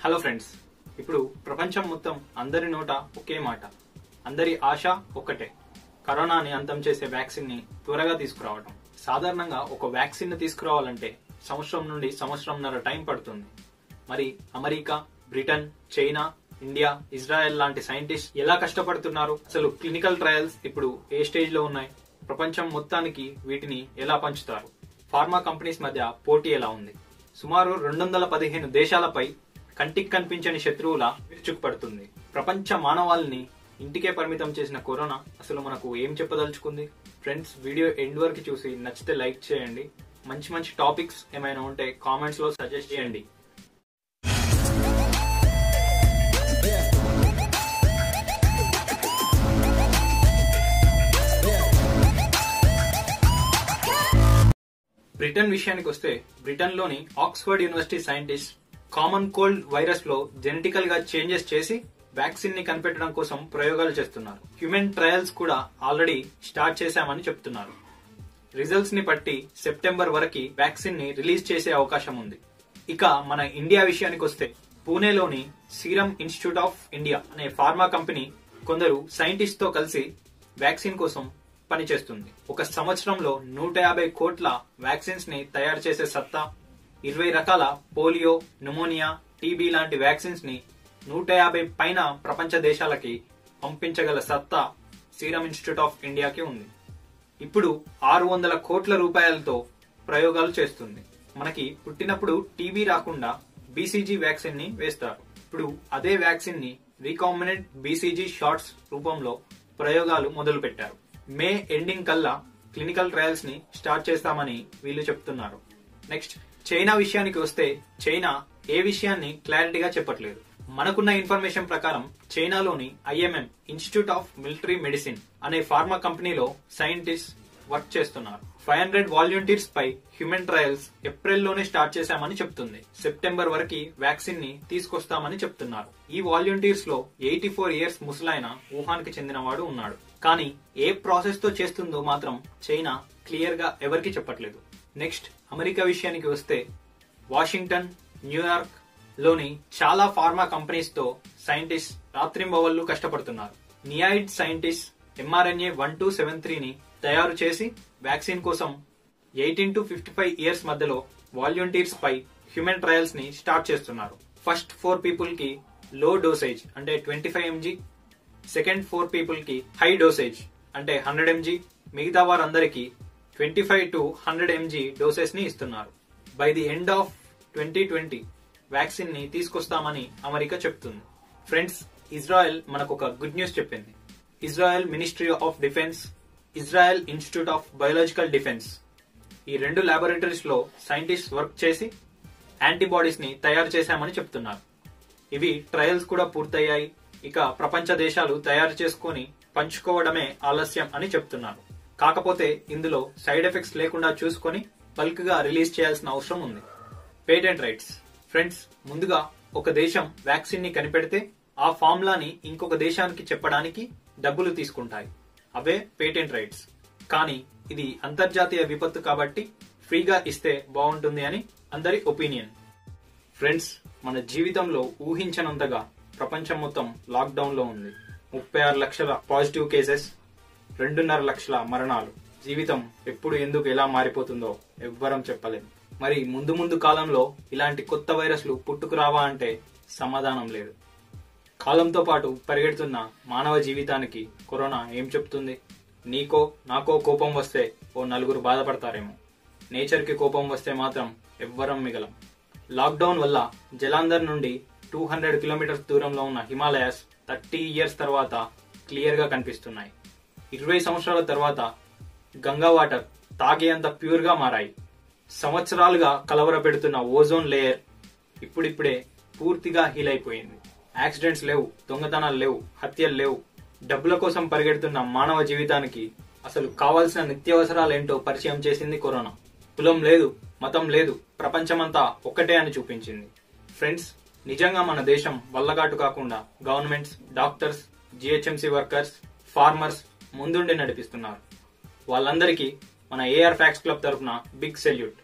hello friends ఇప్పుడు ప్రపంచం మొత్తం అందరి నోట ఒకే మాట అందరి ఆశ ఒక్కటే కరోనాని అంతం చేసే వ్యాక్సిన్ ని త్వరగా తీసుకురావడం సాధారణంగా ఒక వ్యాక్సిన్ ని తీసుకురావాలంటే సంవత్సరం నుండి సంవత్సరంన్నర టైం పడుతుంది మరి America Britain China India Israel లాంటి సైంటిస్ట్ ఎలా కష్టపడుతున్నారు అసలు క్లినికల్ ట్రయల్స్ ఇప్పుడు ఏ స్టేజ్ లో ఉన్నాయి ప్రపంచం మొత్తానికి వీటిని ఎలా పంచుతారు ఫార్మా కంపెనీస్ మధ్య పోటీ ఎలా ఉంది సుమారు రెండు వందల పదిహేను దేశాలపై కంటికి కనిపించని శత్రువుల విరుచుకుపడుతుంది ప్రపంచ మానవాళిని ఇంటికే పరిమితం చేసిన కరోనా అసలు మనకు ఏం చెప్పదలుచుకుంది ఫ్రెండ్స్ వీడియో ఎండ్ వరకు చూసి నచ్చితే లైక్ చేయండి మంచి మంచి టాపిక్స్ ఏమైనా ఉంటే కామెంట్స్ లో సజెస్ట్ చేయండి బ్రిటన్ విషయానికి వస్తే బ్రిటన్ లోని Oxford university scientist common cold virus లో జెనెటికల్ గా చేంజెస్ చేసి వ్యాక్సిన్ ని కనిపెట్టడం కోసం ప్రయోగాలు చేస్తున్నారు హ్యూమన్ ట్రయల్స్ కూడా ఆల్రెడీ స్టార్ట్ చేశామని చెప్తున్నారు రిజల్ట్స్ ని బట్టి సెప్టెంబర్ వరకు వ్యాక్సిన్ ని రిలీజ్ చేసే అవకాశం ఉంది ఇక మన ఇండియా విషయానికి వస్తే పూణేలోని సీరం ఇన్స్టిట్యూట్ ఆఫ్ ఇండియా అనే ఫార్మా కంపెనీ కొందరు సైంటిస్ట్ తో కలిసి వ్యాక్సిన్ కోసం పనిచేస్తుంది ఒక సంవత్సరంలో నూట యాభై కోట్ల వ్యాక్సిన్స్ ని తయారు చేసే సత్తా ఇరవై రకాల పోలియో న్యూమోనియా టీబీ లాంటి వ్యాక్సిన్స్ ని నూట యాభై పైన ప్రపంచ దేశాలకి పంపించగల సత్తా సీరం ఇన్స్టిట్యూట్ ఆఫ్ ఇండియాకి ఉంది ఇప్పుడు ఆరు వందల కోట్ల రూపాయలతో ప్రయోగాలు చేస్తుంది మనకి పుట్టినప్పుడు టీబీ రాకుండా బీసీజీ వ్యాక్సిన్ ని వేస్తారు ఇప్పుడు అదే వ్యాక్సిన్ ని రీకాంబినెంట్ బీసీజీ షార్ట్స్ రూపంలో ప్రయోగాలు మొదలు పెట్టారు మే ఎండింగ్ కల్లా క్లినికల్ ట్రయల్స్ ని స్టార్ట్ చేస్తామని వీళ్ళు చెప్తున్నారు నెక్స్ట్ చైనా విషయానికి వస్తే చైనా ఏ విషయాన్ని క్లారిటీగా చెప్పట్లేదు మనకున్న ఇన్ఫర్మేషన్ ప్రకారం చైనాలోని IMM institute of military medicine అనే ఫార్మా కంపెనీలో సైంటిస్ట్ వర్క్ చేస్తున్నారు ఫైవ్ హండ్రెడ్ వాలంటీర్స్ పై హ్యూమన్ ట్రయల్స్ ఏప్రిల్ లోనే స్టార్ట్ చేశామని చెప్తుంది సెప్టెంబర్ వరకు వ్యాక్సిన్ ని తీసుకొస్తామని చెప్తున్నారు ఈ వాలంటీర్స్ లో ఎయిటీ ఫోర్ ఇయర్స్ ముసలాయన వుహాన్ కి చెందినవాడు ఉన్నాడు కానీ ఏ ప్రాసెస్ తో చేస్తుందో మాత్రం చైనా క్లియర్ గా ఎవరికి చెప్పట్లేదు నెక్స్ట్ అమెరికా విషయానికి వస్తే వాషింగ్టన్ న్యూయార్క్ లోని చాలా ఫార్మా కంపెనీస్ తో సైంటిస్ట్ రాత్రింబవళ్లు కష్టపడుతున్నారు NIAID scientist mRNA one two seven త్రీని తయారు చేసి వ్యాక్సిన్ కోసం eighteen to fifty five years మధ్యలో వాలంటీర్స్ పై హ్యూమన్ ట్రయల్స్ ని స్టార్ట్ చేస్తున్నారు ఫస్ట్ ఫోర్ పీపుల్ కి లో డోసేజ్ అంటే twenty five mg second four people కి హై డోసేజ్ అంటే హండ్రెడ్ ఎంజీ మిగతా వారందరికీ twenty five to hundred mg doses ని ఇస్తున్నారు by the end of twenty twenty vaccine ని తీసుకొస్తామని అమెరికా చెప్తుంది ఫ్రెండ్స్ ఇజ్రాయెల్ మనకు ఒక గుడ్ న్యూస్ చెప్పింది Israel ministry of defence Israel institute of biological defence ఈ రెండు ల్యాబొరేటరీస్ లో సైంటిస్ట్ వర్క్ చేసి యాంటీబాడీస్ ని తయారు చేశామని చెప్తున్నారు ఇవి ట్రయల్స్ కూడా పూర్తయ్యాయి ఇక ప్రపంచ దేశాలు తయారు చేసుకుని పంచుకోవడమే ఆలస్యం అని చెప్తున్నారు కాకపోతే ఇందులో సైడ్ ఎఫెక్ట్స్ లేకుండా చూసుకొని బల్క్ గా రిలీజ్ చేయాల్సిన అవసరం ఉంది పేటెంట్ రైట్స్ ఫ్రెండ్స్ ముందుగా ఒక దేశం వ్యాక్సిన్ ని కనిపెడితే ఆ ఫార్ములాని ఇంకొక దేశానికి చెప్పడానికి డబ్బులు తీసుకుంటాయి అవే పేటెంట్ రైట్స్ కానీ ఇది అంతర్జాతీయ విపత్తు కాబట్టి ఫ్రీగా ఇస్తే బాగుంటుంది అని అందరి ఒపీనియన్ ఫ్రెండ్స్ మన జీవితంలో ఊహించనంతగా ప్రపంచం మొత్తం లాక్డౌన్ లో ఉంది ముప్పై ఆరు లక్షల పాజిటివ్ కేసెస్ రెండున్నర లక్షల మరణాలు జీవితం ఎప్పుడు ఎందుకు ఎలా మారిపోతుందో ఎవ్వరం చెప్పలేం మరి ముందు ముందు కాలంలో ఇలాంటి కొత్త వైరస్లు పుట్టుకురావా అంటే సమాధానం లేదు కాలంతో పాటు పరిగెడుతున్న మానవ జీవితానికి కరోనా ఏం చెప్తుంది నీకో నాకో కోపం వస్తే ఓ నలుగురు బాధపడతారేమో నేచర్కి కోపం వస్తే మాత్రం ఎవ్వరం మిగలం లాక్డౌన్ వల్ల జలాంధర్ నుండి టూ హండ్రెడ్ కిలోమీటర్స్ దూరంలో ఉన్న హిమాలయాస్ థర్టీ ఇయర్స్ తర్వాత క్లియర్ గా కనిపిస్తున్నాయి ఇరవై సంవత్సరాల తర్వాత గంగా వాటర్ తాగేంత ప్యూర్ గా మారాయి సంవత్సరాలుగా కలవర పెడుతున్న ఓజోన్ లేయర్ ఇప్పుడిప్పుడే పూర్తిగా హీల్ అయిపోయింది యాక్సిడెంట్స్ లేవు దొంగతనాలు లేవు హత్యలు లేవు డబ్బుల కోసం పరిగెడుతున్న మానవ జీవితానికి అసలు కావాల్సిన నిత్యావసరాలేంటో పరిచయం చేసింది కరోనా కులం లేదు మతం లేదు ప్రపంచమంతా ఒక్కటే అని చూపించింది ఫ్రెండ్స్ నిజంగా మన దేశం వల్లగాటు కాకుండా governments doctors GHMC workers farmers ముందుండి నడిపిస్తున్నారు వాళ్ళందరికీ మన ఏఆర్ ఫ్యాక్స్ క్లబ్ తరఫున బిగ్ సెల్యూట్